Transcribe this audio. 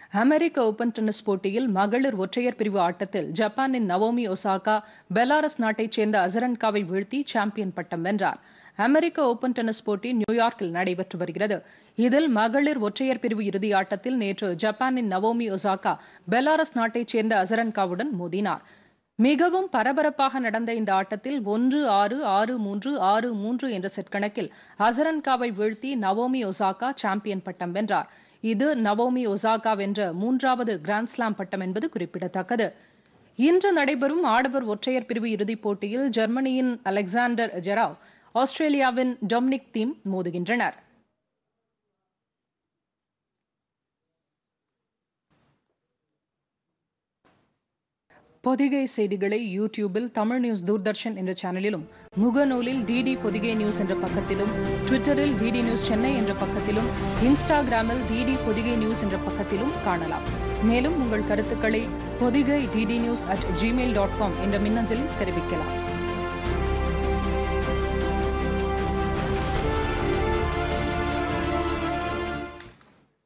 அமெரிக்க open tennis போட்டியில் மகளிர் ஒற்றையர் பிரிவு ஆட்டத்தில் ஜப்பானின் நவோமி ஒசாகா பெலாரஸ் நாட்டைச் சேர்ந்த அசரன்காவை வீழ்த்தி சாம்பியன் பட்டம் வென்றார் அமெரிக்க ஓபன் டென்னிஸ் போட்டி நியூயார்க்கில் நடைபெற்று வருகிறது இதில் மகளிர் ஒற்றையர் பிரிவு இறுதி ஆட்டத்தில் நேற்று ஜப்பானின் நவோமி ஒசாகா பெலாரஸ் நாட்டைச் சேர்ந்த அசரன்காவுடன் மோதினார் மிகவும் பரபரப்பாக நடந்த இந்த ஆட்டத்தில் ஒன்று ஆறு ஆறு மூன்று ஆறு மூன்று என்ற செட் கணக்கில் அசரன்காவை வீழ்த்தி நவோமி ஒசாகா சாம்பியன் பட்டம் வென்றார் இது நவோமி ஒசாகா வென்ற மூன்றாவது கிராண்ட்ஸ்லாம் பட்டம் என்பது குறிப்பிடத்தக்கது இன்று நடைபெறும் ஆடவர் ஒற்றையர் பிரிவு இறுதிப் போட்டியில் ஜெர்மனியின் அலெக்சாண்டர் ஜெராவ் ஆஸ்திரேலியாவின் டொமினிக் தீம் மோதுகின்றனர் பொதிகை செய்திகளை யூடியூபில் தமிழ் நியூஸ் தூர்தர்ஷன் என்ற சேனலிலும் முகநூலில் டிடி பொதிகை நியூஸ் என்ற பக்கத்திலும் ட்விட்டரில் டிடி நியூஸ் சென்னை என்ற பக்கத்திலும் இன்ஸ்டாகிராமில் டிடி பொதிகை நியூஸ் என்ற பக்கத்திலும் காணலாம் மேலும் உங்கள் கருத்துக்களை Pothigai DD news at Gmail dot com என்ற மின்னஞ்சலில் தெரிவிக்கலாம்